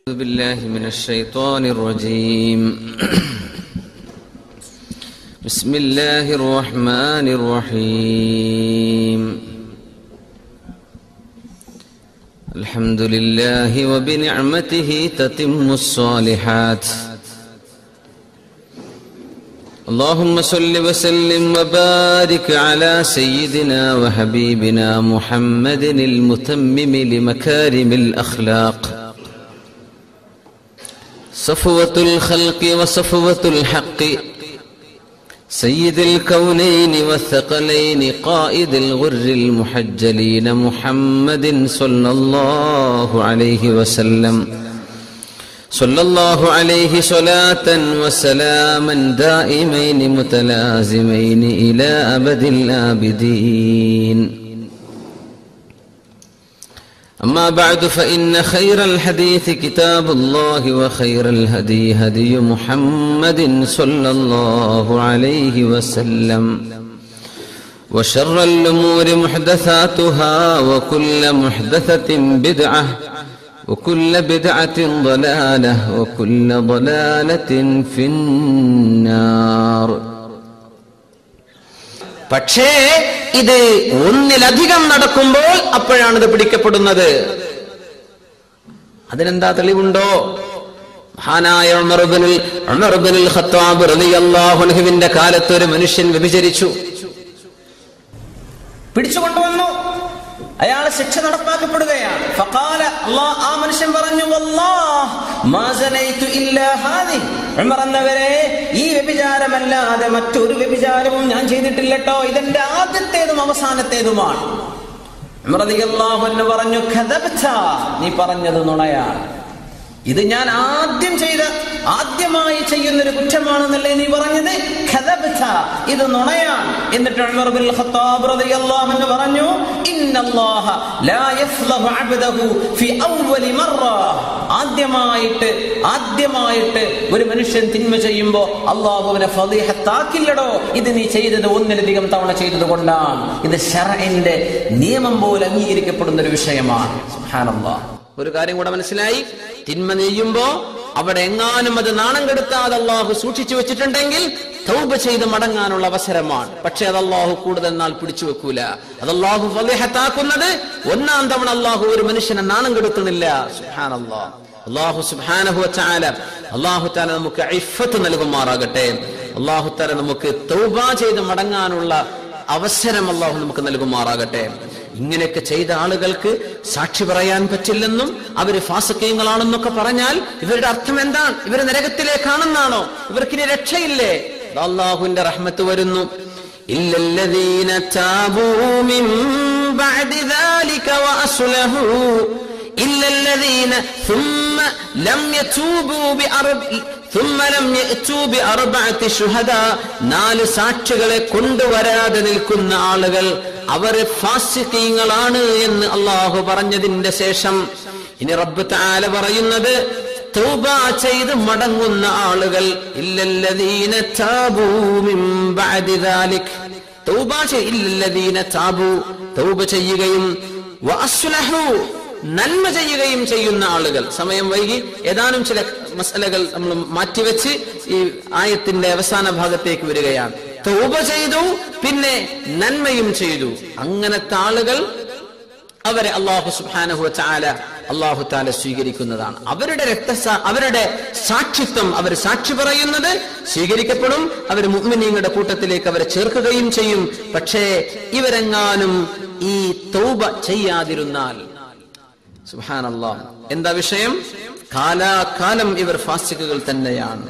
أعوذ بالله من الشيطان الرجيم بسم الله الرحمن الرحيم الحمد لله وبنعمته تتم الصالحات اللهم صل وسلم وبارك على سيدنا وحبيبنا محمد المتمم لمكارم الأخلاق صفوة الخلق وصفوة الحق سيد الكونين والثقلين قائد الغر المحجلين محمد صلى الله عليه وسلم صلى الله عليه صلاة وسلاما دائمين متلازمين إلى أبد الآبدين أما بعد فإن خير الحديث كتاب الله وخير الهدي هدي محمد صلى الله عليه وسلم وشر الأمور محدثاتها وكل محدثة بدعة وكل بدعة ضلالة وكل ضلالة في النار പക്ഷേ ഇത് ഒന്നിലധികം നടക്കുമ്പോൾ അപ്പോഴാണ് ഇത് പിടിക്കപ്പെടുന്നത് അതിനെന്താ തെളിവുണ്ടോ മഹാനായ ഉമറുബിനുൽ ഉമറുബിനുൽ ഖത്താബ് റളിയല്ലാഹു അൻഹുവിന്റെ കാലത്ത് ഒരു മനുഷ്യൻ വ്യഭിചരിച്ചു പിടിച്ചുകൊണ്ടുവന്നു അയാൾ ശിക്ഷ നടപ്പാക്കപ്പെടുകയാണ് ഫഖാല അല്ലാഹ് ആ മനുഷ്യൻ പറഞ്ഞു വല്ലാഹ് മാ സനൈതു ഇല്ലാ ഹാദി ഉമർ എന്നവരെ ഈ വ്യഭിചാരമല്ലാതെ മറ്റൊരു വ്യഭിചാരവും ഞാൻ ചെയ്തിട്ടില്ലട്ടോ ഇതെന്റെ ആദ്യത്തേതും അവസാനത്തേതുമാണ് ഉമർ റളിയല്ലാഹു അൻഹു പറഞ്ഞു ഖദബ്ത നീ പറഞ്ഞത് നുണയാണ് ഇത് ഞാൻ ആദ്യം ചെയ്ത ആദ്യമായി ചെയ്യുന്ന ഒരു കുറ്റമാണെന്നല്ലേ നീ പറഞ്ഞത് ഖദബ്ത ഇത് നുണയാണ് എന്നിട്ട് ഉമർ ബിൻ ഖത്താബ് റളിയല്ലാഹു അൻഹു പറഞ്ഞു ഇന്നല്ലാഹ ലാ യഫ്ളഹു അബ്ദഹു ഫി അവ്വലി മറ ആദ്യമായിട്ട് ആദ്യമായിട്ട് ഒരു മനുഷ്യൻ തിന്മ ചെയ്യുമ്പോൾ അള്ളാഹു അവനെ ഫളീഹത്താക്കില്ലടോ ഇത് നീ ചെയ്തത് ഒന്നിലധികം തവണ ചെയ്തത് കൊണ്ടാണ് ഇത് ഷർഇന്റെ നിയമം പോലെ അംഗീകരിക്കപ്പെടുന്ന ഒരു വിഷയമാണ് സുബ്ഹാനല്ലാഹ് ഒരു കാര്യം കൂടെ മനസ്സിലായി തിന്മ നെയ്യുമ്പോ അവിടെ എങ്ങാനും അത് നാണം കെടുത്താതെ അള്ളാഹു സൂക്ഷിച്ചു വെച്ചിട്ടുണ്ടെങ്കിൽ തൗബ ചെയ്ത് മടങ്ങാനുള്ള അവസരമാണ് പക്ഷെ അത് അള്ളാഹു കൂടുതൽ നാൾ പിടിച്ചു വെക്കൂല അത് അള്ളാഹു ഫലിഹത്താക്കുന്നത് ഒന്നാം തവണ അള്ളാഹു ഒരു മനുഷ്യനെ നാണം കെടുത്തുന്നില്ല സുഹാനല്ലാഹ് അള്ളാഹു സുബാനഹു വച്ചാല അള്ളാഹു താല നമുക്ക് ഐഫത്ത് നൽകുമാറാകട്ടെ അള്ളാഹു താല നമുക്ക് തൗബ ചെയ്ത് മടങ്ങാനുള്ള അവസരം അള്ളാഹു നമുക്ക് നൽകുമാറാകട്ടെ ഇങ്ങനെയൊക്കെ ചെയ്ത ആളുകൾക്ക് സാക്ഷി പറയാൻ പറ്റില്ലെന്നും അവര് ഫാസക്കയങ്ങളാണെന്നൊക്കെ പറഞ്ഞാൽ ഇവരുടെ അർത്ഥം എന്താണ് ഇവര് നരകത്തിലേക്കാണെന്നാണോ ഇവർക്കിനി രക്ഷയില്ലേ അള്ളാഹുവിന്റെ റഹ്മത്ത് വരുന്നു إلا تابوا من بعد ذلك وأصلحوا إلا الذين ثم لم يتوبوا بأرب ثم لم يأتوا بأربعة شهداء നാല് സാക്ഷികളെ കൊണ്ടുവരാതെ നിൽക്കുന്ന ആളുകൾ അവർ ഫാസിക്കീങ്ങളാണ് എന്ന് അള്ളാഹു പറഞ്ഞതിന്റെ ശേഷം ഇനി റബ്ബ് താല പറയുന്നത് തൗബ ചെയ്ത് മടങ്ങുന്ന ആളുകൾ ഇല്ലല്ലദീന താബൂ മിൻ ബഅദി ദാലിക് തൗബ ചെയ്- ഇല്ലല്ലദീന താബൂ തൗബ ചെയ്യുകയും വഅസ്ലഹു നന്മ ചെയ്യുകയും ചെയ്യുന്ന ആളുകൾ സമയം വൈകി ഏതാനും ചില മസലകൾ നമ്മൾ മാറ്റിവെച്ച് ഈ ആയത്തിന്റെ അവസാന ഭാഗത്തേക്ക് വരികയാണ് തൗബ ചെയ്തു പിന്നെ നന്മയും ചെയ്തു അങ്ങനത്തെ ആളുകൾ അവരെ അള്ളാഹു സുബാനഹു ചാല അള്ളാഹു താല സ്വീകരിക്കുന്നതാണ് അവരുടെ രക്തസാ അവരുടെ സാക്ഷിത്വം അവർ സാക്ഷി പറയുന്നത് സ്വീകരിക്കപ്പെടും അവർ മുഗ്മിനീങ്ങളുടെ കൂട്ടത്തിലേക്ക് അവരെ ചേർക്കുകയും ചെയ്യും പക്ഷേ ഇവരെങ്ങാനും ഈ തൗബ ചെയ്യാതിരുന്നാൽ സുബാനല്ലാ എന്താ വിഷയം കാലാകാലം ഇവർ ഫാസിക്കുകൾ തന്നെയാണ്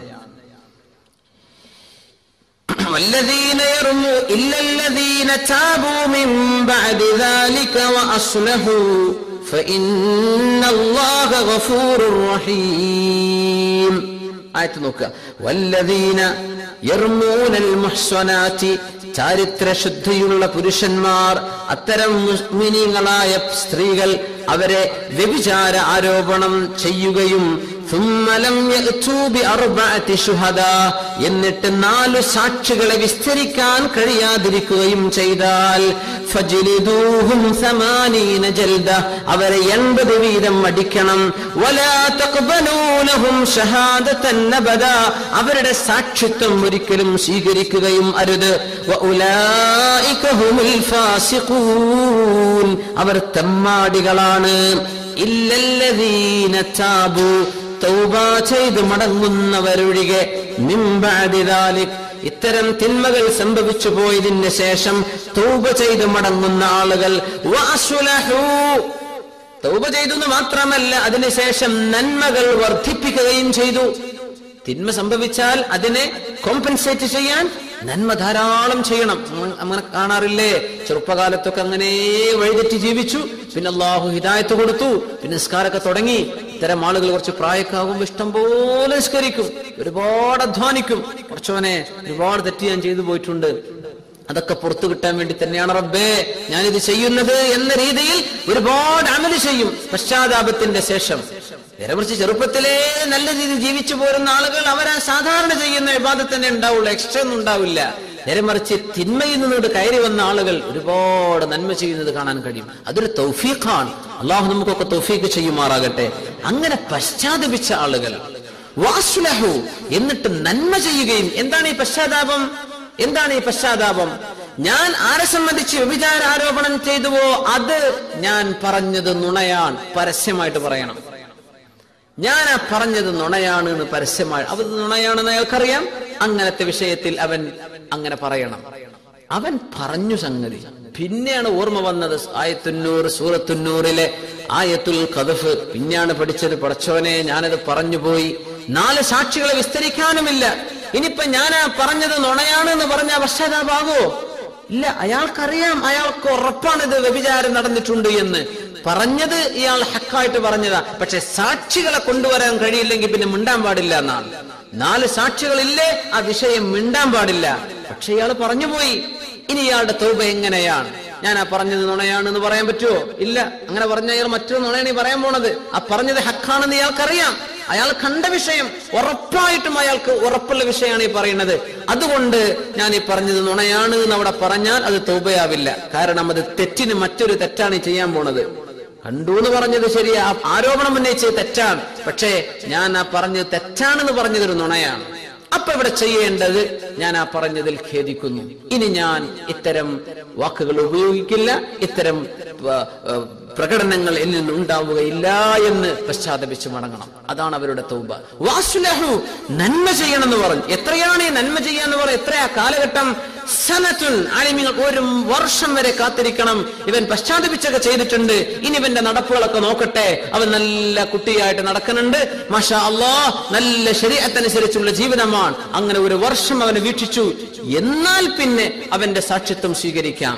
والذين يرموا إلا الذين تابوا من بعد ذلك وأصلحوا فإن الله غفور رحيم ആയത്ത് നോക്കുക വല്ലദീന യർമൂനൽ മുഹ്സനാത്തി ചാരിത്ര ശുദ്ധിയുള്ള പുരുഷന്മാർ അത്തരം മുസ്മിനീങ്ങളായ സ്ത്രീകൾ അവരെ വ്യഭിചാര ആരോപണം ചെയ്യുകയും ثم لم يأتوا بأربعة شهداء എന്നിട്ട് നാലു സാക്ഷികളെ വിസ്തരിക്കാൻ കഴിയാതിരിക്കുകയും ചെയ്താൽ فجلدوهم ثمانين جلدة അവരെ എൺപത് വീതം അടിക്കണം ولا تقبلوا لهم شهادة أبدا അവരുടെ സാക്ഷിത്വം ഒരിക്കലും സ്വീകരിക്കുകയും അരുത് وأولئك هم الفاسقون അവർ തെമ്മാടികളാണ് ഇല്ലല്ലദീന താബു തൗബ ചെയ്ത് മടങ്ങുന്നവരൊഴികെ മിംബഅദിദാലിക് ഇത്തരം തിന്മകൾ സംഭവിച്ചു പോയതിന് ശേഷം തൗബ ചെയ്ത് മടങ്ങുന്ന ആളുകൾ വഅസ്ലഹൂ തൗബ ചെയ്തു എന്ന് മാത്രമല്ല അതിനുശേഷം നന്മകൾ വർദ്ധിപ്പിക്കുകയും ചെയ്തു തിന്മ സംഭവിച്ചാൽ അതിനെ കോമ്പൻസേറ്റ് ചെയ്യാൻ നന്മ ധാരാളം ചെയ്യണം അങ്ങ- അങ്ങനെ കാണാറില്ലേ ചെറുപ്പകാലത്തൊക്കെ അങ്ങനെ വഴിതെറ്റി ജീവിച്ചു പിന്നെ അള്ളാഹു ഹിദായത്ത് കൊടുത്തു പിന്നെ നിസ്കാരമൊക്കെ തുടങ്ങി ഇത്തരം ആളുകൾ കുറച്ച് പ്രായക്കാകുമ്പോൾ ഇഷ്ടം പോലെ നിസ്കരിക്കും ഒരുപാട് അധ്വാനിക്കും കുറച്ചവനെ ഒരുപാട് തെറ്റ് ഞാൻ ചെയ്തു പോയിട്ടുണ്ട് അതൊക്കെ പുറത്തു കിട്ടാൻ വേണ്ടി തന്നെയാണ് റബ്ബേ ഞാനിത് ചെയ്യുന്നത് എന്ന രീതിയിൽ ഒരുപാട് അമല് ചെയ്യും പശ്ചാത്താപത്തിന്റെ ശേഷം നേരെക്കുറിച്ച് ചെറുപ്പത്തിലേ നല്ല രീതിയിൽ ജീവിച്ചു പോരുന്ന ആളുകൾ അവരാ സാധാരണ ചെയ്യുന്ന വിവാദം തന്നെ ഉണ്ടാവുള്ളൂ എക്സ്ട്രാ ഒന്നും ഉണ്ടാവില്ല നേരെ മറിച്ച് തിന്മയിൽ നിന്നോട് കയറി വന്ന ആളുകൾ ഒരുപാട് നന്മ ചെയ്യുന്നത് കാണാൻ കഴിയും അതൊരു തൗഫീഖാണ് അള്ളാഹു നമുക്കൊക്കെ തൗഫീഖ് ചെയ്യുമാറാകട്ടെ അങ്ങനെ പശ്ചാത്തപിച്ച ആളുകൾ വാസുലഹു എന്നിട്ട് നന്മ ചെയ്യുകയും എന്താണ് ഈ പശ്ചാത്താപം എന്താണ് ഈ പശ്ചാത്താപം ഞാൻ ആരെ സംബന്ധിച്ച് വ്യഭിചാര ആരോപണം ചെയ്തുവോ അത് ഞാൻ പറഞ്ഞത് നുണയാണ് പരസ്യമായിട്ട് പറയണം ഞാൻ ആ പറഞ്ഞത് നുണയാണ് എന്ന് പരസ്യമായി അത് നുണയാണെന്ന് അയാൾക്കറിയാം അങ്ങനത്തെ വിഷയത്തിൽ അവൻ അങ്ങനെ പറയണം അവൻ പറഞ്ഞു സംഗതി പിന്നെയാണ് ഓർമ്മ വന്നത് ആയത്തുന്നൂർ സൂറത്തുന്നൂറിലെ ആയത്തുൽ കദഫ് പിന്നെയാണ് പഠിച്ചത് പടച്ചോനെ ഞാനത് പറഞ്ഞു പോയി നാല് സാക്ഷികളെ വിസ്തരിക്കാനുമില്ല ഇനിയിപ്പൊ ഞാൻ ആ പറഞ്ഞത് നുണയാണ് എന്ന് പറഞ്ഞ പശ്ചാത്താപാകോ ഇല്ല അയാൾക്കറിയാം അയാൾക്ക് ഉറപ്പാണ് ഇത് വ്യഭിചാരം നടന്നിട്ടുണ്ട് എന്ന് പറഞ്ഞത് ഇയാൾ ഹക്കായിട്ട് പറഞ്ഞതാ പക്ഷെ സാക്ഷികളെ കൊണ്ടുവരാൻ കഴിയില്ലെങ്കിൽ പിന്നെ മിണ്ടാൻ പാടില്ല എന്നാണ് നാല് സാക്ഷികളില്ലേ ആ വിഷയം മിണ്ടാൻ പാടില്ല പക്ഷെ ഇയാൾ പറഞ്ഞുപോയി ഇനി ഇയാളുടെ തൗബ എങ്ങനെയാണ് ഞാൻ ആ പറഞ്ഞത് നുണയാണ് എന്ന് പറയാൻ പറ്റുമോ ഇല്ല അങ്ങനെ പറഞ്ഞ അയാൾ മറ്റൊരു നുണയാണ് ഈ പറയാൻ പോണത് ആ പറഞ്ഞത് ഹക്കാണെന്ന് ഇയാൾക്കറിയാം അയാൾ കണ്ട വിഷയം ഉറപ്പായിട്ടും അയാൾക്ക് ഉറപ്പുള്ള വിഷയമാണ് ഈ പറയുന്നത് അതുകൊണ്ട് ഞാൻ ഈ പറഞ്ഞത് നുണയാണ് എന്ന് അവിടെ പറഞ്ഞാൽ അത് തൗബയാവില്ല കാരണം അത് തെറ്റിന് മറ്റൊരു തെറ്റാണ് ഈ ചെയ്യാൻ പോണത് കണ്ടു എന്ന് പറഞ്ഞത് ശരിയാ ആ ആരോപണം ഉന്നയിച്ചത് തെറ്റാണ് പക്ഷേ ഞാൻ ആ പറഞ്ഞത് തെറ്റാണെന്ന് പറഞ്ഞതൊരു നുണയാണ് അപ്പൊ ഇവിടെ ചെയ്യേണ്ടത് ഞാൻ ആ പറഞ്ഞതിൽ ഖേദിക്കുന്നു ഇനി ഞാൻ ഇത്തരം വാക്കുകൾ ഉപയോഗിക്കില്ല ഇത്തരം ആ, ആ, പ്രകടനങ്ങൾ എന്നിൽ നിന്ന് ഉണ്ടാവുകയില്ല എന്ന് പശ്ചാത്തപിച്ച് മടങ്ങണം അതാണ് അവരുടെ തൗബ വാസുലഹു നന്മ ചെയ്യണം എന്ന് പറഞ്ഞു എത്രയാണ് ഈ നന്മ ചെയ്യാന്ന് പറഞ്ഞ എത്രയാ കാലഘട്ടം സനത്തുൻ ആലിമ്യങ്ങൾ ഒരു വർഷം വരെ കാത്തിരിക്കണം ഇവൻ പശ്ചാത്തപിച്ചൊക്കെ ചെയ്തിട്ടുണ്ട് ഇനി ഇവന്റെ നടപ്പുകളൊക്കെ നോക്കട്ടെ അവൻ നല്ല കുട്ടിയായിട്ട് നടക്കുന്നുണ്ട് മഷാ അള്ളാ നല്ല ശരീരത്തനുസരിച്ചുള്ള ജീവിതമാണ് അങ്ങനെ ഒരു വർഷം അവനെ വീക്ഷിച്ചു എന്നാൽ പിന്നെ അവന്റെ സാക്ഷിത്വം സ്വീകരിക്കാം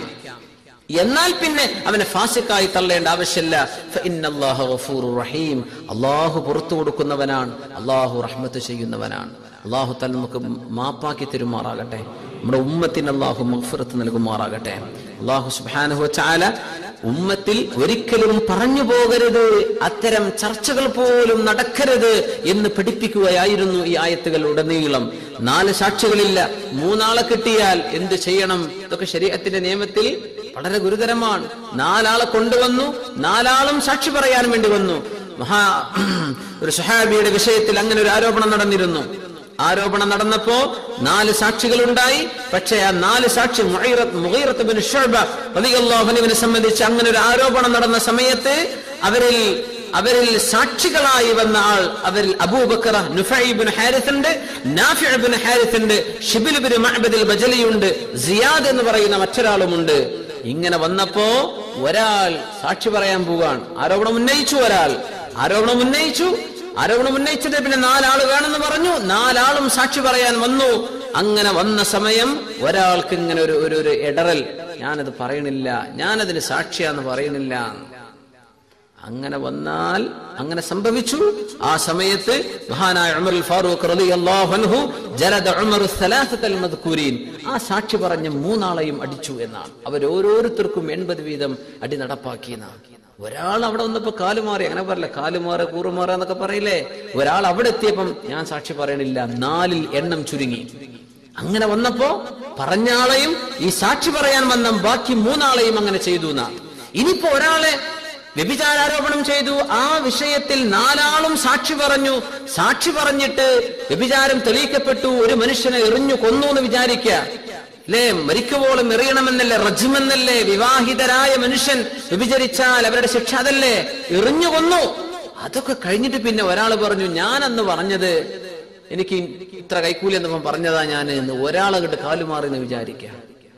എന്നാൽ പിന്നെ അവനെ ഫാസിക്കായി തള്ളേണ്ട ആവശ്യമില്ല ഫഇന്നല്ലാഹ ഗഫൂറുർ റഹീം അള്ളാഹു പുറത്തു കൊടുക്കുന്നവനാണ് അള്ളാഹു റഹ്മത്ത് ചെയ്യുന്നവനാണ് അള്ളാഹു തല നമുക്ക് മാപ്പാക്കി തരുമാറാകട്ടെ നമ്മുടെ ഉമ്മത്തിന് അള്ളാഹു മഗ്ഫിറത്ത് നൽകുമാറാകട്ടെ അള്ളാഹു സുബ്ഹാനഹു വതആല ഉമ്മത്തിൽ ഒരിക്കലും പറഞ്ഞു പോകരുത് അത്തരം ചർച്ചകൾ പോലും നടക്കരുത് എന്ന് പഠിപ്പിക്കുകയായിരുന്നു ഈ ആയത്തുകൾ ഉടനീളം നാല് സാക്ഷികളില്ല മൂന്നാളെ കിട്ടിയാൽ എന്ത് ചെയ്യണം ഇതൊക്കെ ശരീരത്തിന്റെ നിയമത്തിൽ വളരെ ഗുരുതരമാണ് നാലാളെ കൊണ്ടുവന്നു നാലാളും സാക്ഷി പറയാൻ വേണ്ടി വന്നു മഹാ ഒരു സുഹാബിയുടെ വിഷയത്തിൽ അങ്ങനെ ഒരു ആരോപണം നടന്നിരുന്നു ആരോപണം നടന്നപ്പോ നാല് സാക്ഷികൾ ഉണ്ടായി പക്ഷേ ആ നാല് സാക്ഷി മുഗീറത്ത് മുഗീറത്ത് ബിൻ ശുഅബ റളിയല്ലാഹു അൻഹുവിനെ സംബന്ധിച്ച് അങ്ങനെ ഒരു ആരോപണം നടന്ന സമയത്ത് അവരിൽ അവരിൽ സാക്ഷികളായി വന്ന ആൾ അവരിൽ അബൂബക്കറ നുഫൈബിൻ ഹാരിസ് ഉണ്ട് നാഫിബിൻ ഹാരിസ് ഉണ്ട് ഷിബിൽ ബിൻ മഅബദിൽ ബജലിയുണ്ട് സിയാദ് എന്ന് പറയുന്ന മറ്റൊരാളുമുണ്ട് ഇങ്ങനെ വന്നപ്പോ ഒരാൾ സാക്ഷി പറയാൻ പോവാണ് ആരോപണം ഉന്നയിച്ചു ഒരാൾ ആരോപണം ഉന്നയിച്ചു ആരോപണം ഉന്നയിച്ചത് പിന്നെ നാലാള് വേണമെന്ന് പറഞ്ഞു നാലാളും സാക്ഷി പറയാൻ വന്നു അങ്ങനെ വന്ന സമയം ഒരാൾക്ക് ഇങ്ങനെ ഒരു ഒരു ഒരു ഇടറൽ ഞാനത് പറയണില്ല ഞാനതിന് സാക്ഷിയാന്ന് പറയണില്ല അങ്ങനെ വന്നാൽ അങ്ങനെ സംഭവിച്ചു ആ സമയത്ത് മഹാനായ ഉമർ ഫാറൂഖ് റളിയല്ലാഹു അൻഹു ജലദ ഉമർ സലാസത്തൽ മദ്കൂരീൻ ആ സാക്ഷി പറഞ്ഞ മൂന്നാളെയും അടിച്ചു എന്നാണ് അവർ ഓരോരുത്തർക്കും എൺപത് വീതം അടി നടപ്പാക്കിയെന്നാണ് ഒരാൾ അവിടെ വന്നപ്പോ കാലുമാറി അങ്ങനെ പറയില്ല കാലുമാറ കൂറുമാറ എന്നൊക്കെ പറയില്ലേ ഒരാൾ അവിടെ എത്തിയപ്പം ഞാൻ സാക്ഷി പറയണില്ല നാലിൽ എണ്ണം ചുരുങ്ങി അങ്ങനെ വന്നപ്പോ പറഞ്ഞ ആളെയും ഈ സാക്ഷി പറയാൻ വന്ന ബാക്കി മൂന്നാളെയും അങ്ങനെ ചെയ്തു എന്നാ ഇനിയിപ്പോ ഒരാളെ വ്യഭിചാരാരോപണം ചെയ്തു ആ വിഷയത്തിൽ നാലാളും സാക്ഷി പറഞ്ഞു സാക്ഷി പറഞ്ഞിട്ട് വ്യഭിചാരം തെളിയിക്കപ്പെട്ടു ഒരു മനുഷ്യനെ എറിഞ്ഞു കൊന്നു എന്ന് വിചാരിക്കുക അല്ലേ മരിക്കുവോളം എറിയണമെന്നല്ലേ റജ്മെന്നല്ലേ വിവാഹിതരായ മനുഷ്യൻ വ്യഭിചരിച്ചാൽ അവരുടെ ശിക്ഷ അതല്ലേ എറിഞ്ഞു കൊന്നു അതൊക്കെ കഴിഞ്ഞിട്ട് പിന്നെ ഒരാൾ പറഞ്ഞു ഞാൻ അന്ന് പറഞ്ഞത് എനിക്ക് ഇത്ര കൈക്കൂലി എന്നപ്പം പറഞ്ഞതാ ഞാൻ എന്ന് ഒരാളങ്ങോട്ട് കാലുമാറി എന്ന് വിചാരിക്കുക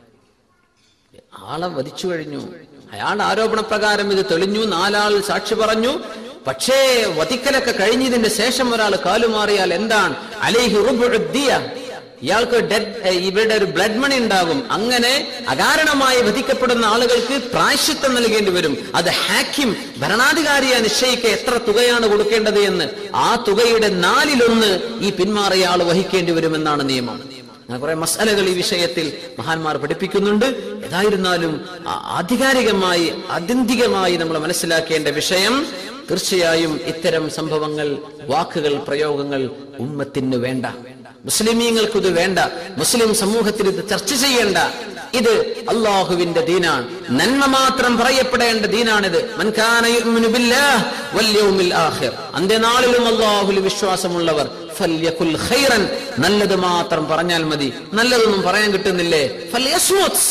ആളെ വധിച്ചു കഴിഞ്ഞു അയാളുടെ ആരോപണപ്രകാരം ഇത് തെളിഞ്ഞു നാലാൾ സാക്ഷി പറഞ്ഞു പക്ഷേ വധിക്കലൊക്കെ കഴിഞ്ഞതിന്റെ ശേഷം ഒരാൾ കാലുമാറിയാൽ എന്താണ് അലേഹി റുബുദ്ദിയ ഇയാൾക്ക് ഡെഡ് ഇവരുടെ ഒരു ബ്ലഡ് മണി ഉണ്ടാകും അങ്ങനെ അകാരണമായി വധിക്കപ്പെടുന്ന ആളുകൾക്ക് പ്രായശ്ചിത്തം നൽകേണ്ടി വരും അത് ഹാക്കിം ഭരണാധികാരിയെ നിശ്ചയിക്കുക എത്ര തുകയാണ് കൊടുക്കേണ്ടത് എന്ന് ആ തുകയുടെ നാലിലൊന്ന് ഈ പിന്മാറിയ ആൾ വഹിക്കേണ്ടി വരുമെന്നാണ് നിയമം അങ്ങനെ കുറെ മസാലകൾ ഈ വിഷയത്തിൽ മഹാന്മാർ പഠിപ്പിക്കുന്നുണ്ട് ഏതായിരുന്നാലും ആ- ആധികാരികമായി ആത്യന്തികമായി നമ്മൾ മനസ്സിലാക്കേണ്ട വിഷയം തീർച്ചയായും ഇത്തരം സംഭവങ്ങൾ വാക്കുകൾ പ്രയോഗങ്ങൾ ഉമ്മത്തിന് വേണ്ട മുസ്ലിമീങ്ങൾക്ക് ഇത് വേണ്ട മുസ്ലിം സമൂഹത്തിൽ ഇത് ചർച്ച ചെയ്യേണ്ട ഇത് അള്ളാഹുവിന്റെ ദീനാണ് നന്മ മാത്രം പറയപ്പെടേണ്ട ദീനാണിത് മൻകാന യുഅ്മിനു ബില്ലാഹ് വൽ യൗമിൽ ആഖിർ അന്ത്യനാളിലും അള്ളാഹുൽ വിശ്വാസമുള്ളവർ ഫല്യഖുൽ ഖൈറൻ നല്ലത് മാത്രം പറഞ്ഞാൽ മതി നല്ലതൊന്നും പറയാൻ കിട്ടുന്നില്ലേ ഫല്യസ്മുത്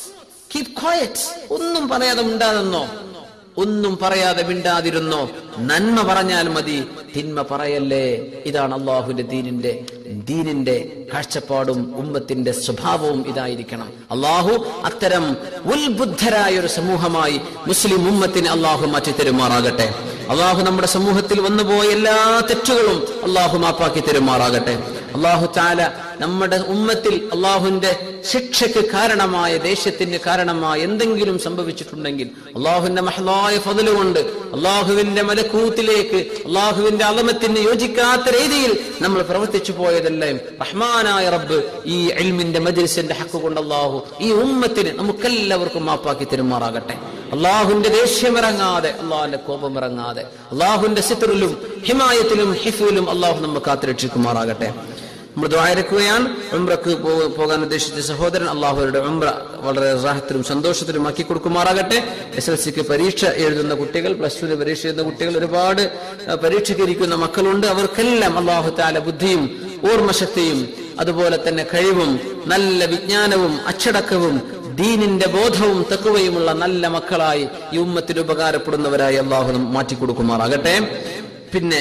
കീപ് ക്വയറ്റ് ഒന്നും പറയാതെ മിണ്ടാതെന്നോ ഒന്നും പറയാതെ മിണ്ടാതിരുന്നോ നന്മ പറഞ്ഞാൽ മതി തിന്മ പറയല്ലേ ഇതാണ് അള്ളാഹുവിന്റെ ദീനിന്റെ ദീനിന്റെ കാഴ്ചപ്പാടും ഉമ്മത്തിന്റെ സ്വഭാവവും ഇതായിരിക്കണം അള്ളാഹു അത്തരം ഉത്ബുദ്ധരായ ഒരു സമൂഹമായി മുസ്ലിം ഉമ്മത്തിന് അള്ളാഹു മാറ്റി തരുമാറാകട്ടെ അള്ളാഹു നമ്മുടെ സമൂഹത്തിൽ വന്നുപോയ എല്ലാ തെറ്റുകളും അള്ളാഹു മാപ്പാക്കി തരുമാറാകട്ടെ അള്ളാഹു താല നമ്മുടെ ഉമ്മത്തിൽ അള്ളാഹുവിന്റെ ശിക്ഷയ്ക്ക് കാരണമായ ദേശത്തിന് കാരണമായ എന്തെങ്കിലും സംഭവിച്ചിട്ടുണ്ടെങ്കിൽ അള്ളാഹുവിന്റെ മഹലായ ഫതലുകൊണ്ട് അള്ളാഹുവിന്റെ മലക്കൂത്തിലേക്ക് അള്ളാഹുവിന്റെ അലമത്തിന് യോജിക്കാത്ത രീതിയിൽ നമ്മൾ പ്രവർത്തിച്ചു പോയതെല്ലാം റഹ്മാനായ റബ്ബ് ഈ എൽമിന്റെ മജിൽസിന്റെ ഹക്ക് കൊണ്ട് അള്ളാഹു ഈ ഉമ്മത്തിന് നമുക്കെല്ലാവർക്കും മാപ്പാക്കി തരുമാറാകട്ടെ അള്ളാഹുവിന്റെ ദേഷ്യമിറങ്ങാതെ അള്ളാഹുവിന്റെ കോപമിറങ്ങാതെ അള്ളാഹുവിന്റെ സിത്തറിലും ഹിമായത്തിലും ഹിഫിലും അള്ളാഹു നമ്മെ കാത്തുരക്ഷിക്കുമാറാകട്ടെ നമ്മൾ ദ്വാരക്കുകയാണ് ഉംറക്ക് പോ- പോകാൻ ഉദ്ദേശിച്ച സഹോദരൻ അള്ളാഹുരുടെ ഉംറ വളരെ റാഹത്തിലും സന്തോഷത്തിലും ആക്കി കൊടുക്കുമാറാകട്ടെ എസ് എൽ സിക്ക് പരീക്ഷ എഴുതുന്ന കുട്ടികൾ പ്ലസ് ടുവിന് പരീക്ഷ എഴുതുന്ന കുട്ടികൾ ഒരുപാട് ആ, പരീക്ഷയ്ക്ക് ഇരിക്കുന്ന മക്കളുണ്ട് അവർക്കെല്ലാം അള്ളാഹു താല ബുദ്ധിയും ഓർമ്മശക്തിയും അതുപോലെ തന്നെ കഴിവും നല്ല വിജ്ഞാനവും അച്ചടക്കവും ദീനിന്റെ ബോധവും തക്കുവയുമുള്ള നല്ല മക്കളായി ഈ ഉമ്മത്തിന് ഉപകാരപ്പെടുന്നവരായി അള്ളാഹു നം- മാറ്റിക്കൊടുക്കുമാറാകട്ടെ പിന്നെ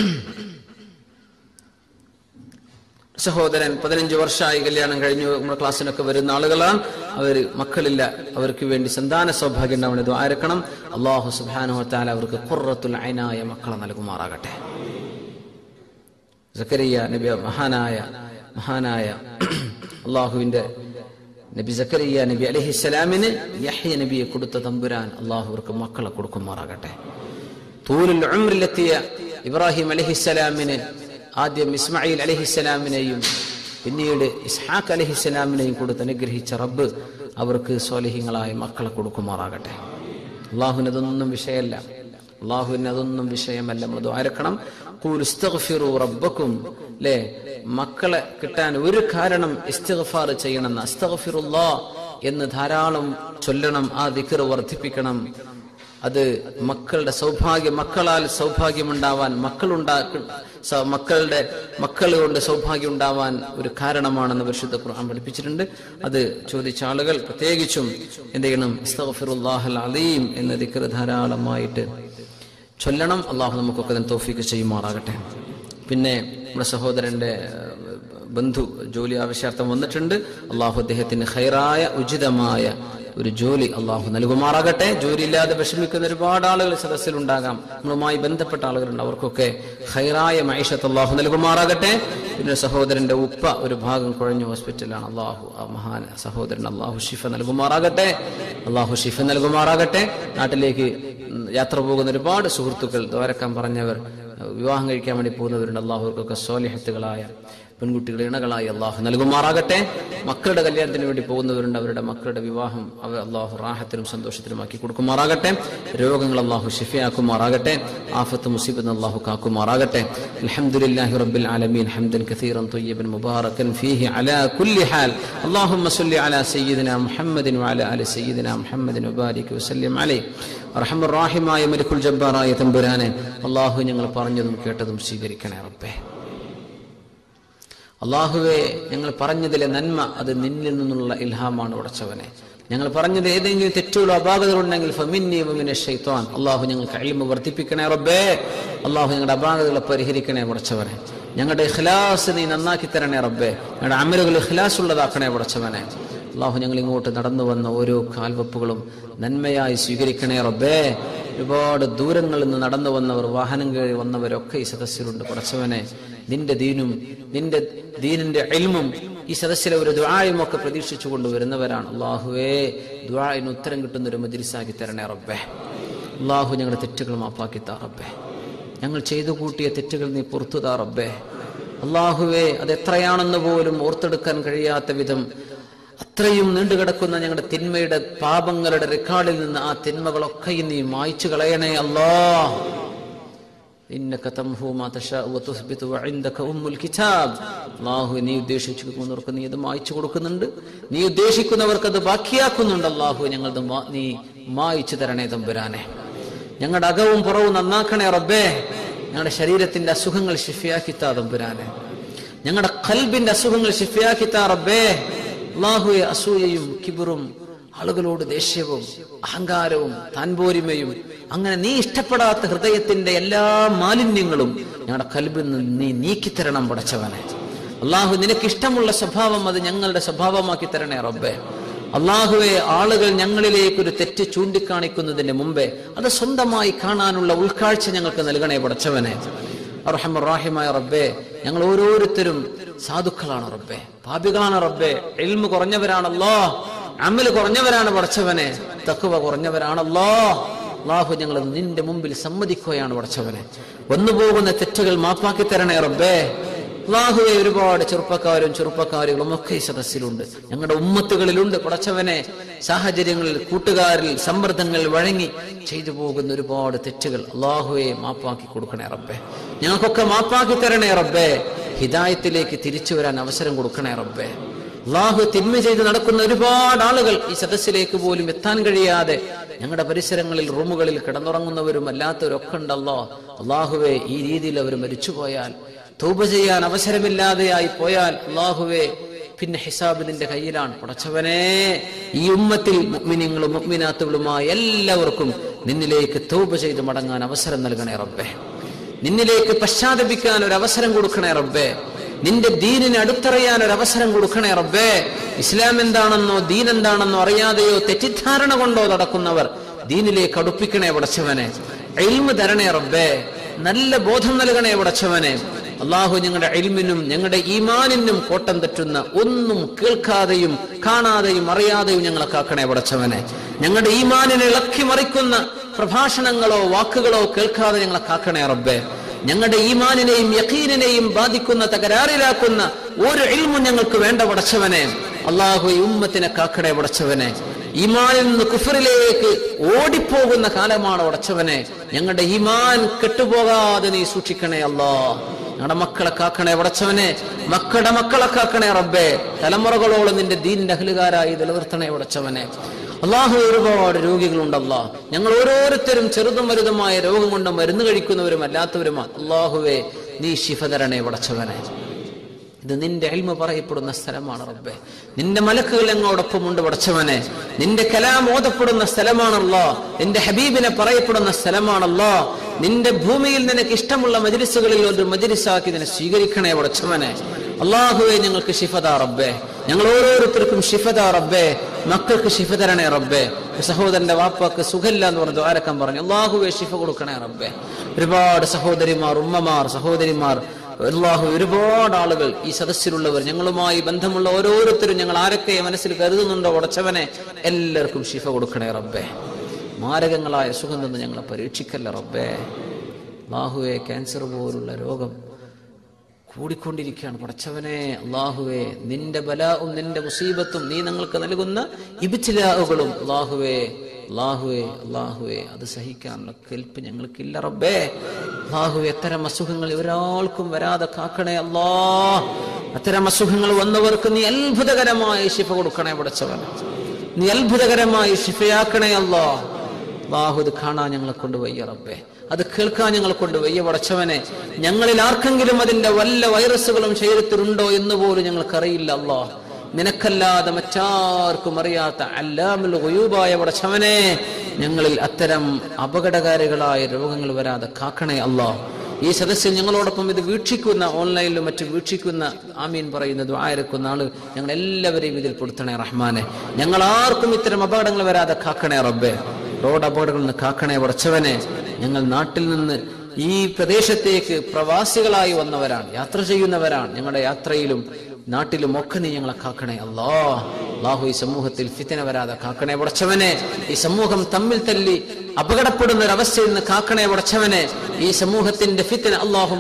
സഹോദരൻ പതിനഞ്ച് വർഷമായി കല്യാണം കഴിഞ്ഞു നമ്മുടെ ക്ലാസ്സിനൊക്കെ വരുന്ന ആളുകളാണ് അവർ മക്കളില്ല അവർക്ക് വേണ്ടി സന്താന സൗഭാഗ്യം ഉണ്ടാവണം ഇത് ആരക്കണം അള്ളാഹു സുബാനുഹത്താല അവർക്ക് കുറത്തുൽ അയനായ മക്കളെ നൽകുമാറാകട്ടെ സക്കരിയ നബി മഹാനായ മഹാനായ അള്ളാഹുവിന്റെ നബി സക്കരിയ നബി അലഹിസ്സലാമിന് യഹ്യ നബിയെ കൊടുത്ത തമ്പുരാൻ അള്ളാഹു അവർക്ക് മക്കളെ കൊടുക്കുമാറാകട്ടെ തൂലുൽ ഉംറിലെത്തിയ ഇബ്രാഹിം അലഹിസ്സലാമിന് ആദ്യം ഇസ്മായിൽ അലഹിസ്സലാമിനെയും പിന്നീട് ഇസ്ഹാഖ് അലഹിസ്സലാമിനെയും കൊടുത്ത് അനുഗ്രഹിച്ച റബ്ബ് അവർക്ക് സ്വാലിഹ്യങ്ങളായ മക്കളെ കൊടുക്കുമാറാകട്ടെ അള്ളാഹുവിന് അതൊന്നും വിഷയമല്ല അള്ളാഹുവിന് അതൊന്നും വിഷയമല്ല നമ്മൾ ദ്വാരക്കണം റബ്ബക്കും അല്ലേ മക്കളെ കിട്ടാൻ ഒരു കാരണം ഇസ്തിഗ്ഫാർ ചെയ്യണം അസ്തഗ്ഫിറുല്ലാ എന്ന് ധാരാളം ചൊല്ലണം ആ ദിക്ർ വർദ്ധിപ്പിക്കണം അത് മക്കളുടെ സൗഭാഗ്യം മക്കളാൽ സൗഭാഗ്യമുണ്ടാവാൻ മക്കളുണ്ടാ സ- മക്കളുടെ മക്കൾ കൊണ്ട് സൗഭാഗ്യം ഉണ്ടാവാൻ ഒരു കാരണമാണെന്ന് പരിശുദ്ധ ഖുർആൻ പഠിപ്പിച്ചിട്ടുണ്ട് അത് ചോദിച്ച ആളുകൾ പ്രത്യേകിച്ചും എന്ത് ചെയ്യണം അസ്തഗ്ഫിറുല്ലാഹൽ അലീം എന്ന ദിക്ർ ധാരാളമായിട്ട് ചൊല്ലണം അള്ളാഹു നമുക്കൊക്കെ അതിന് തോഫിക്ക് ചെയ്യുമാറാകട്ടെ പിന്നെ നമ്മുടെ സഹോദരന്റെ ഏഹ്, ബന്ധു ജോലി ആവശ്യാർത്ഥം വന്നിട്ടുണ്ട് അള്ളാഹു അദ്ദേഹത്തിന് ഹൈറായ ഉചിതമായ ഒരു ജോലി അള്ളാഹു നൽകുമാറാകട്ടെ ജോലി ഇല്ലാതെ വിഷമിക്കുന്ന ഒരുപാട് ആളുകൾ സദസ്സിലുണ്ടാകാം നമ്മളുമായി ബന്ധപ്പെട്ട ആളുകളുണ്ട് അവർക്കൊക്കെ ഹൈറായ മൈഷത്ത് അള്ളാഹു നൽകുമാറാകട്ടെ പിന്നെ സഹോദരന്റെ ഉപ്പ ഒരു ഭാഗം കുഴഞ്ഞ ഹോസ്പിറ്റലാണ് അള്ളാഹു ആ മഹാൻ സഹോദരൻ അള്ളാഹു ഷിഫ നൽകുമാറാകട്ടെ അള്ളാഹു ഷിഫ നൽകുമാറാകട്ടെ നാട്ടിലേക്ക് ഉം, യാത്ര പോകുന്ന ഒരുപാട് സുഹൃത്തുക്കൾ ദ്വാരക്കാൻ പറഞ്ഞവർ വിവാഹം കഴിക്കാൻ വേണ്ടി പോകുന്നവരുണ്ട് അള്ളാഹുവർക്കൊക്കെ സോലിഹത്തുകളായ പെൺകുട്ടികളെ ഇണകളായി അള്ളാഹു നൽകുമാറാകട്ടെ മക്കളുടെ കല്യാണത്തിന് വേണ്ടി പോകുന്നവരുണ്ട് അവരുടെ മക്കളുടെ വിവാഹം അവർ അള്ളാഹു റാഹത്തിനും സന്തോഷത്തിനുമാക്കി കൊടുക്കുമാറാകട്ടെ രോഗങ്ങൾ അള്ളാഹു ഷിഫയാക്കുമാറാകട്ടെ ആഫത്ത് മുസീബത്ത് അള്ളാഹു കാക്കുമാറാകട്ടെ അൽഹംദുലില്ലാഹി റബ്ബിൽ ആലമീൻ ഹംദൻ കസീറൻ طيبا مباركا فيه على كل حال اللهم صل على سيدنا محمد وعلى ال سيدنا محمد وبارك وسلم عليه അർഹമർ റാഹിമായ മലിക്കുൽ ജബ്ബാറായ തമ്പുരാനെ അള്ളാഹു ഞങ്ങൾ പറഞ്ഞതും കേട്ടതും സ്വീകരിക്കണേ റബ്ബേ അള്ളാഹുവെ ഞങ്ങൾ പറഞ്ഞതിലെ നന്മ അത് നിന്നിൽ നിന്നുള്ള ഇൽഹാമാണ് ഉടച്ചവനെ ഞങ്ങൾ പറഞ്ഞത് ഏതെങ്കിലും തെറ്റുകളോ അപാകതകളുണ്ടെങ്കിൽ ഫമിന്നി വമിനെ ഷൈത്വാൻ അള്ളാഹു ഞങ്ങൾക്ക് അഴിമ വർദ്ധിപ്പിക്കണേ റബ്ബേ അള്ളാഹു ഞങ്ങളുടെ അപാകതകളെ പരിഹരിക്കണേ ഉടച്ചവനെ ഞങ്ങളുടെ ഇഖ്ലാസ് നീ നന്നാക്കി തരണേ റബ്ബേ ഞങ്ങളുടെ അമലുകൾ ഇഖ്ലാസ് ഉള്ളതാക്കണേ ഉടച്ചവനെ അള്ളാഹു ഞങ്ങൾ ഇങ്ങോട്ട് നടന്നു വന്ന ഓരോ കാൽവപ്പുകളും നന്മയായി സ്വീകരിക്കണേ റബ്ബേ ഒരുപാട് ദൂരങ്ങളിൽ നിന്ന് നടന്നു വന്നവർ വാഹനം കയറി വന്നവരൊക്കെ ഈ സദസ്സിലുണ്ട് പടച്ചവനെ നിന്റെ ദീനും നിന്റെ ദീനിന്റെ എൽമും ഈ സദസ്സിലെ ഒരു ദ്വായും ഒക്കെ പ്രതീക്ഷിച്ചു കൊണ്ടുവരുന്നവരാണ് അള്ളാഹുവേ ദ്വായിന് ഉത്തരം കിട്ടുന്ന ഒരു മജിരിസാക്കി തരണേ റബ്ബേ അള്ളാഹു ഞങ്ങളുടെ തെറ്റുകൾ മാപ്പാക്കി താ റബ്ബേ ഞങ്ങൾ ചെയ്തു കൂട്ടിയ തെറ്റുകൾ നീ പുറത്തു താ റബ്ബേ അള്ളാഹുവേ അത് എത്രയാണെന്ന് പോലും ഓർത്തെടുക്കാൻ കഴിയാത്ത വിധം അത്രയും നീണ്ടുകിടക്കുന്ന ഞങ്ങളുടെ തിന്മയുടെ പാപങ്ങളുടെ റെക്കോർഡിൽ നിന്ന് ആ തിന്മകളൊക്കെ നീ മായ്ച്ചു കളയണേ അല്ലാ ഇന്നക തംഹു മാ തശാഉ വതുസ്ബിതു വഇൻദക ഉമ്മുൽ കിതാബ് അല്ലാഹു നീ ഉദ്ദേശിക്കുന്നവർക്ക് നീ അത് മായ്ച്ചു കൊടുക്കുന്നുണ്ട് നീ ഉദ്ദേശിക്കുന്നവർക്ക് അത് ബാക്കിയാക്കുന്നുണ്ട് അല്ലാഹു ഞങ്ങളത് മാ- നീ മായ്ച്ചു തരണേ തമ്പുരാനെ ഞങ്ങളുടെ അകവും പുറവും നന്നാക്കണേ റബ്ബേ ഞങ്ങളുടെ ശരീരത്തിന്റെ അസുഖങ്ങൾ ഷിഫിയാക്കിത്താ തമ്പുരാനെ ഞങ്ങളുടെ കൽബിന്റെ അസുഖങ്ങൾ ഷിഫിയാക്കിത്താ റബ്ബേ അള്ളാഹുയെ അസൂയയും കിബിറും ആളുകളോട് ദേഷ്യവും അഹങ്കാരവും താൻപോരിമയും അങ്ങനെ നീ ഇഷ്ടപ്പെടാത്ത ഹൃദയത്തിന്റെ എല്ലാ മാലിന്യങ്ങളും ഞങ്ങളുടെ കൽബിൽ നിന്ന് നീ നീക്കിത്തരണം പടച്ചവനെ അള്ളാഹു നിനക്ക് ഇഷ്ടമുള്ള സ്വഭാവം അത് ഞങ്ങളുടെ സ്വഭാവമാക്കി തരണേ റബ്ബേ അള്ളാഹുവെ ആളുകൾ ഞങ്ങളിലേക്ക് ഒരു തെറ്റ് ചൂണ്ടിക്കാണിക്കുന്നതിന് മുമ്പേ അത് സ്വന്തമായി കാണാനുള്ള ഉൾക്കാഴ്ച ഞങ്ങൾക്ക് നൽകണേ പടച്ചവനെ അർഹമറാഹിമായ റബ്ബേ ഞങ്ങൾ ഓരോരുത്തരും സാധുക്കളാണ് റബ്ബേ പാപികളാണ് റബ്ബേ എൽമ് കുറഞ്ഞവരാണല്ലോ അമല് കുറഞ്ഞവരാണ് പടച്ചവനെ തക്കുവ കുറഞ്ഞവരാണല്ലോ അള്ളാഹു ഞങ്ങൾ നിന്റെ മുമ്പിൽ സമ്മതിക്കുകയാണ് പടച്ചവനെ വന്നു പോകുന്ന തെറ്റുകൾ മാപ്പാക്കി തരണേ റബ്ബേ അള്ളാഹുവെ ഒരുപാട് ചെറുപ്പക്കാരും ചെറുപ്പക്കാരികളും ഒക്കെ ഈ സദസ്സിലുണ്ട് ഞങ്ങളുടെ ഉമ്മത്തുകളിലുണ്ട് പടച്ചവനെ സാഹചര്യങ്ങളിൽ കൂട്ടുകാരിൽ സമ്മർദ്ദങ്ങൾ വഴങ്ങി ചെയ്തു പോകുന്ന ഒരുപാട് തെറ്റുകൾ അള്ളാഹുവെ മാപ്പാക്കി കൊടുക്കണേ റബ്ബേ ഞങ്ങൾക്കൊക്കെ മാപ്പാക്കി തരണേ റബ്ബേ ഹിദായത്തിലേക്ക് തിരിച്ചു വരാൻ അവസരം കൊടുക്കണേ റബ്ബേ അള്ളാഹു തിന്മ ചെയ്ത് നടക്കുന്ന ഒരുപാട് ആളുകൾ ഈ സദസ്സിലേക്ക് പോലും എത്താൻ കഴിയാതെ ഞങ്ങളുടെ പരിസരങ്ങളിൽ റൂമുകളിൽ കിടന്നുറങ്ങുന്നവരും അല്ലാത്തവരൊക്കെ ഉണ്ടല്ലോ അള്ളാഹുവെ ഈ രീതിയിൽ അവർ മരിച്ചുപോയാൽ തൗബ ചെയ്യാൻ അവസരമില്ലാതെയായി പോയാൽ അള്ളാഹുവെ പിന്നെ ഹിസാബ് നിന്റെ കയ്യിലാണ് പടച്ചവനെ ഈ ഉമ്മത്തിൽ മുഗ്മിനിങ്ങളും മുഗ്മിനാത്തുകളുമായ എല്ലാവർക്കും നിന്നിലേക്ക് തൗബ ചെയ്ത് മടങ്ങാൻ അവസരം നൽകണേ റബ്ബേ നിന്നിലേക്ക് പശ്ചാത്തപിക്കാൻ ഒരു അവസരം കൊടുക്കണേ റബ്ബേ നിന്റെ ദീനിനെ അടുത്തറിയാൻ ഒരു അവസരം കൊടുക്കണേ റബ്ബേ ഇസ്ലാം എന്താണെന്നോ ദീൻ എന്താണെന്നോ അറിയാതെയോ തെറ്റിദ്ധാരണ കൊണ്ടോ നടക്കുന്നവർ ദീനിലേക്ക് അടുപ്പിക്കണേ പടച്ചവനെ എൽമ് തരണേ റബ്ബേ നല്ല ബോധം നൽകണേ പടച്ചവനെ അള്ളാഹു ഞങ്ങളുടെ എൽമിനും ഞങ്ങളുടെ ഈമാനിനും കോട്ടം തെറ്റുന്ന ഒന്നും കേൾക്കാതെയും കാണാതെയും അറിയാതെയും ഞങ്ങളെ കാക്കണേ പടച്ചവനെ ഞങ്ങളുടെ ഈമാനിനെ ഇളക്കി മറിക്കുന്ന പ്രഭാഷണങ്ങളോ വാക്കുകളോ കേൾക്കാതെ ഞങ്ങളെ കാക്കണേ റബ്ബേ ഞങ്ങളുടെ ഈമാനിനെയും യഖീനിനെയും ബാധിക്കുന്ന തകരാറിലാക്കുന്ന ഒരു ഇൽമും ഞങ്ങൾക്ക് വേണ്ട പടച്ചവനെ അള്ളാഹു ഈ ഉമ്മത്തിനെ കാക്കണേ പടച്ചവനെ ഈമാനിൽ നിന്ന് കുഫറിലേക്ക് ഓടിപ്പോകുന്ന കാലമാണ് പടച്ചവനെ ഞങ്ങളുടെ ഈമാൻ കെട്ടുപോകാതെ നീ സൂക്ഷിക്കണേ അല്ലാ ഞങ്ങളുടെ മക്കളെ കാക്കണേ പടച്ചവനെ മക്കളുടെ മക്കളെ കാക്കണേ റബ്ബേ തലമുറകളോളം നിന്റെ ദീനിന്റെ അഹലുകാരായി നിലനിർത്തണേ പടച്ചവനെ അള്ളാഹു ഒരുപാട് രോഗികളുണ്ടല്ലോ ഞങ്ങൾ ഓരോരുത്തരും ചെറുതും വലുതുമായ രോഗം കൊണ്ട് മരുന്ന് കഴിക്കുന്നവരും അല്ലാത്തവരുമാണ് അള്ളാഹുവെ നീ ശിഫ തരണേ പടച്ചവനെ ഇത് നിന്റെ അൽമ പറയപ്പെടുന്ന സ്ഥലമാണ് റബ്ബെ നിന്റെ മലക്കുകൾ ഞങ്ങളോടൊപ്പം ഉണ്ട് പടച്ചവനെ നിന്റെ കലാം ഓതപ്പെടുന്ന സ്ഥലമാണല്ലോ നിന്റെ ഹബീബിനെ പറയപ്പെടുന്ന സ്ഥലമാണല്ലോ നിന്റെ ഭൂമിയിൽ നിനക്ക് ഇഷ്ടമുള്ള മജിലിസുകളിൽ ഒരു മജിലിസാക്കി നിന്നെ സ്വീകരിക്കണേ പടച്ചവനെ അള്ളാഹുവെ ഞങ്ങൾക്ക് ഷിഫദ റബ്ബെ ഞങ്ങൾ ഓരോരുത്തർക്കും ഷിഫദ റബ്ബെ മക്കൾക്ക് ഷിഫ തരണേ റബ്ബെ സഹോദരന്റെ വാപ്പാക്ക് സുഖമില്ല എന്ന് പറഞ്ഞു ആരക്കം പറഞ്ഞു അള്ളാഹുവെ ഷിഫ കൊടുക്കണേ റബ്ബെ ഒരുപാട് സഹോദരിമാർ ഉമ്മമാർ സഹോദരിമാർ അള്ളാഹു ഒരുപാട് ആളുകൾ ഈ സദസ്സിലുള്ളവർ ഞങ്ങളുമായി ബന്ധമുള്ള ഓരോരുത്തരും ഞങ്ങൾ ആരൊക്കെ മനസ്സിൽ കരുതുന്നുണ്ടോ ഉടച്ചവനെ എല്ലാവർക്കും ഷിഫ കൊടുക്കണേ റബ്ബേ മാരകങ്ങളായ സുഖം തന്ന് ഞങ്ങളെ പരീക്ഷിക്കല്ല റബ്ബേ അള്ളാഹുവെ ക്യാൻസർ പോലുള്ള രോഗം കൂടിക്കൊണ്ടിരിക്കുകയാണ് പടച്ചവനെ അള്ളാഹുവെ നിന്റെ ബലാവും നിന്റെ മുസീബത്തും നീ ഞങ്ങൾക്ക് നൽകുന്ന ഇബിച്ചിലാവുകളും അള്ളാഹുവേ അള്ളാഹുവേ അള്ളാഹുവേ അത് സഹിക്കാനുള്ള കെൽപ്പ് ഞങ്ങൾക്കില്ല റബ്ബേ അള്ളാഹുവെ അത്തരം അസുഖങ്ങൾ ഒരാൾക്കും വരാതെ കാക്കണേ അല്ലാ അത്തരം അസുഖങ്ങൾ വന്നവർക്ക് നീ അത്ഭുതകരമായ ശിഫ കൊടുക്കണേ പടച്ചവൻ നീ അത്ഭുതകരമായി ശിഫയാക്കണേ അല്ലാ അള്ളാഹു ഇത് കാണാൻ ഞങ്ങളെ കൊണ്ട് വയ്യ റബ്ബേ അത് കേൾക്കാൻ ഞങ്ങളെ കൊണ്ട് വയ്യ പടച്ചവനെ ഞങ്ങളിൽ ആർക്കെങ്കിലും അതിന്റെ വല്ല വൈറസുകളും ശരീരത്തിലുണ്ടോ എന്ന് പോലും ഞങ്ങൾക്കറിയില്ല അല്ലാ നിനക്കല്ലാതെ മറ്റാർക്കും അറിയാത്ത അല്ലാമുൽ ഗുയൂബായ പടച്ചവനെ ഞങ്ങളിൽ അത്തരം അപകടകാരികളായ രോഗങ്ങൾ വരാതെ കാക്കണേ അല്ലാ ഈ സദസ്സിൽ ഞങ്ങളോടൊപ്പം ഇത് വീക്ഷിക്കുന്ന ഓൺലൈനിലും മറ്റും വീക്ഷിക്കുന്ന ആമീൻ പറയുന്നത് ആയിരക്കുന്ന ആള് ഞങ്ങൾ എല്ലാവരെയും ഇതിൽ പെടുത്തണേ റഹ്മാനെ ഞങ്ങൾ ആർക്കും ഇത്തരം അപകടങ്ങൾ വരാതെ കാക്കണേ റബ്ബേ റോഡ് അപകടങ്ങളിൽ നിന്ന് കാക്കണേ ഉറച്ചവനെ ഞങ്ങൾ നാട്ടിൽ നിന്ന് ഈ പ്രദേശത്തേക്ക് പ്രവാസികളായി വന്നവരാണ് യാത്ര ചെയ്യുന്നവരാണ് ഞങ്ങളുടെ യാത്രയിലും നാട്ടിലും ഒക്കെ നീ ഞങ്ങളെ കാക്കണേ അല്ലാ അള്ളാഹു ഈ സമൂഹത്തിൽ ഫിത്തിന വരാതെ കാക്കണേ ഉടച്ചവനെ ഈ സമൂഹം തമ്മിൽ തല്ലി അപകടപ്പെടുന്ന ഒരു അവസ്ഥയിൽ നിന്ന് കാക്കണേ ഉടച്ചവനെ ഈ സമൂഹത്തിന്റെ ഫിത്തിന അള്ളാഹും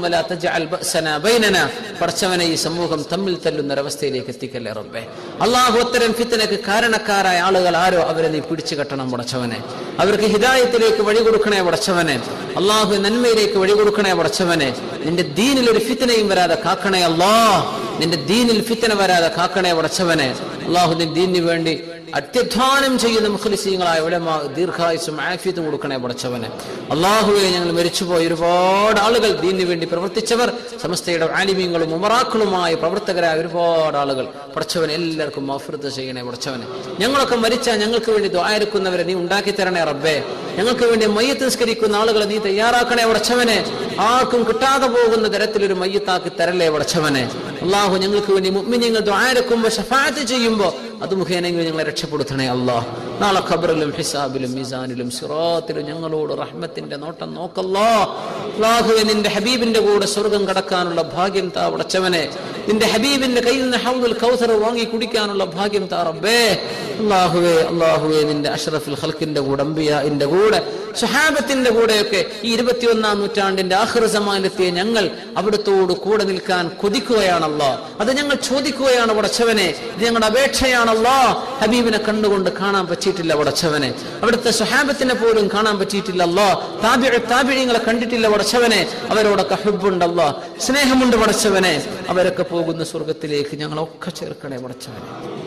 പടച്ചവനെ ഈ സമൂഹം തമ്മിൽ തല്ലുന്ന ഒരവസ്ഥയിലേക്ക് എത്തിക്കല്ലേ റബ്ബേ അള്ളാഹു അത്തരം ഫിത്തിനക്ക് കാരണക്കാരായ ആളുകൾ ആരോ അവരെ നീ പിടിച്ചു കെട്ടണം പടച്ചവനെ അവർക്ക് ഹിദായത്തിലേക്ക് വഴി കൊടുക്കണേ പടച്ചവനെ അള്ളാഹു നന്മയിലേക്ക് വഴി കൊടുക്കണേ പടച്ചവനെ നിന്റെ ദീനിൽ ഒരു ഫിത്തിനയും വരാതെ കാക്കണേ അല്ലാ നിന്റെ ദീനിൽ ഫിത്തന വരാതെ കാക്കണേ പടച്ചവനെ അള്ളാഹു നിന്റെ ദീനിന് വേണ്ടി അത്യധ്വാനം ചെയ്യുന്ന മുഖലിസീങ്ങളായ ഉലമാ ദീർഘായുസും ആഫിയത്തും കൊടുക്കണേ പടച്ചവനെ അള്ളാഹുവെ ഞങ്ങൾ മരിച്ചുപോയ ഒരുപാട് ആളുകൾ ദീനിന് വേണ്ടി പ്രവർത്തിച്ചവർ സമസ്തയുടെ ആലിമീങ്ങളും ഉമറാക്കളുമായ പ്രവർത്തകരായ ഒരുപാട് ആളുകൾ പടച്ചവനെ എല്ലാവർക്കും മഫൃത്ത് ചെയ്യണേ പടച്ചവനെ ഞങ്ങളൊക്കെ മരിച്ചാൽ ഞങ്ങൾക്ക് വേണ്ടി ദ്വാരക്കുന്നവരെ നീ ഉണ്ടാക്കി തരണേ റബ്ബേ ഞങ്ങൾക്ക് വേണ്ടി മയ്യത്ത് നിസ്കരിക്കുന്ന ആളുകളെ നീ തയ്യാറാക്കണേ പടച്ചവനെ ആർക്കും കിട്ടാതെ പോകുന്ന തരത്തിലൊരു മയ്യത്താക്കി തരല്ലേ പടച്ചവനെ അള്ളാഹു ഞങ്ങൾക്ക് വേണ്ടി മുഅ്മിനീങ്ങൾ ദ്വാരക്കുമ്പോ ഷഫാത്ത് ചെയ്യുമ്പോ അത് മുഖേനെങ്കിലും ഞങ്ങളെ രക്ഷപ്പെടുത്തണേ അള്ളാഹ് നാളെ ഖബറിലും ഹിസാബിലും മിസാനിലും സിറാത്തിലും ഞങ്ങളോട് റഹ്മത്തിന്റെ നോട്ടം നോക്കല്ലോ അള്ളാഹുവെ നിന്റെ ഹബീബിന്റെ കൂടെ സ്വർഗം കടക്കാനുള്ള ഭാഗ്യം താ പടച്ചവനെ നിന്റെ ഹബീബിന്റെ കയ്യിൽ നിന്ന് ഹൗദുൽ കൗസർ വാങ്ങി കുടിക്കാനുള്ള ഭാഗ്യം താ റബ്ബേ അള്ളാഹുവേ അള്ളാഹുവേ നിന്റെ അഷ്റഫുൽ ഖൽക്കിന്റെ കൂടെ അംബിയാന്റെ കൂടെ സുഹാബത്തിന്റെ കൂടെയൊക്കെ ഈ ഇരുപത്തിയൊന്നാം നൂറ്റാണ്ടിന്റെ ആഹ്റ സമാനെത്തിയ ഞങ്ങൾ അവിടത്തോട് കൂടെ നിൽക്കാൻ കൊതിക്കുകയാണല്ലോ അത് ഞങ്ങൾ ചോദിക്കുകയാണ് പടച്ചവനെ ഇത് ഞങ്ങളുടെ അപേക്ഷയാണല്ലോ ഹബീബിനെ കണ്ടുകൊണ്ട് കാണാൻ പറ്റിയിട്ടില്ല പടച്ചവനെ അവിടുത്തെ സുഹാബത്തിനെ പോലും കാണാൻ പറ്റിയിട്ടില്ലല്ലോ താബി താബിഴിങ്ങളെ കണ്ടിട്ടില്ല പടച്ചവനെ അവരോടൊക്കെ ഹുബുണ്ടല്ലോ സ്നേഹമുണ്ട് പടച്ചവനെ അവരൊക്കെ പോകുന്ന സ്വർഗത്തിലേക്ക് ഞങ്ങളൊക്കെ ചേർക്കണേ പടച്ചവനെ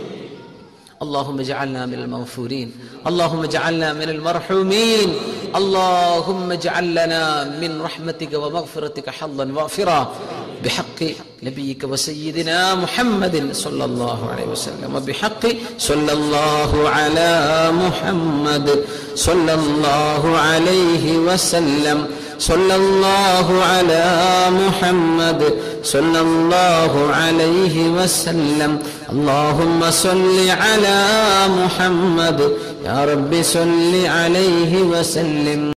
اللهم اجعلنا من المغفورين اللهم اجعلنا من المرحومين اللهم اجعل لنا من رحمتك ومغفرتك حظا وافرا بحق نبيك وسيدنا محمد صلى الله عليه وسلم وبحق صلى الله على محمد صلى الله عليه وسلم صلى الله على محمد صلى الله عليه وسلم اللهم صل على محمد يا رب صل عليه وسلم